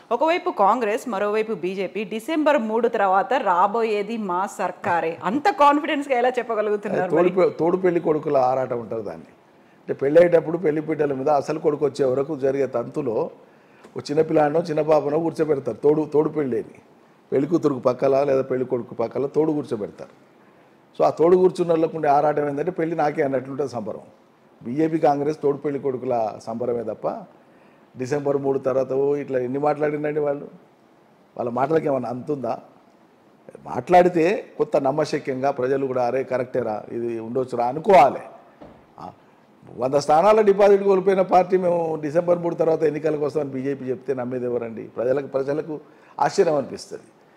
ఒకవైపు కాంగ్రెస్ మరోవైపు BJP December మూడు తర్వాత రాబోయేది మా సర్కారే అంత కాన్ఫిడెన్స్గా ఎలా చెప్పగలుగుతున్నారు తోడు పె- తోడు పెళ్లి కొడుకుల ఆరాటం ఉంటుంది దాన్ని అంటే పెళ్ళి అయ్యేటప్పుడు పెళ్లి పీటల మీద అసలు కొడుకు వచ్చే వరకు జరిగే తంతులో ఒక చిన్న పిల్లాడనో చిన్న పాపనో కూర్చోబెడతారు తోడు తోడు పెళ్ళేని పెళ్లి కూతురుకు పక్కల లేదా పెళ్లి కొడుకు పక్కల తోడు కూర్చోబెడతారు సో ఆ తోడు కూర్చున్న వాళ్ళకు ఉండే ఆరాటం ఏంటంటే పెళ్లి నాకే అన్నట్లుంటుంది సంబరం బీజేపీ కాంగ్రెస్ తోడు పెళ్లి కొడుకుల సంబరమే తప్ప డిసెంబర్ మూడు తర్వాత ఓ ఇట్లా ఎన్ని మాట్లాడిందండి వాళ్ళు వాళ్ళ మాటలకి ఏమన్నా అంతుందా మాట్లాడితే కొత్త నమ్మశక్యంగా ప్రజలు కూడా అరే కరెక్టేరా ఇది ఉండొచ్చురా అనుకోవాలి ఆ, వంద స్థానాల డిపాజిట్ కోల్పోయిన పార్టీ మేము డిసెంబర్ మూడు తర్వాత ఎన్నికలకు వస్తామని బీజేపీ చెప్తే నమ్మేది ఎవరండి ప్రజలకు ప్రజలకు ఆశ్చర్యం అనిపిస్తుంది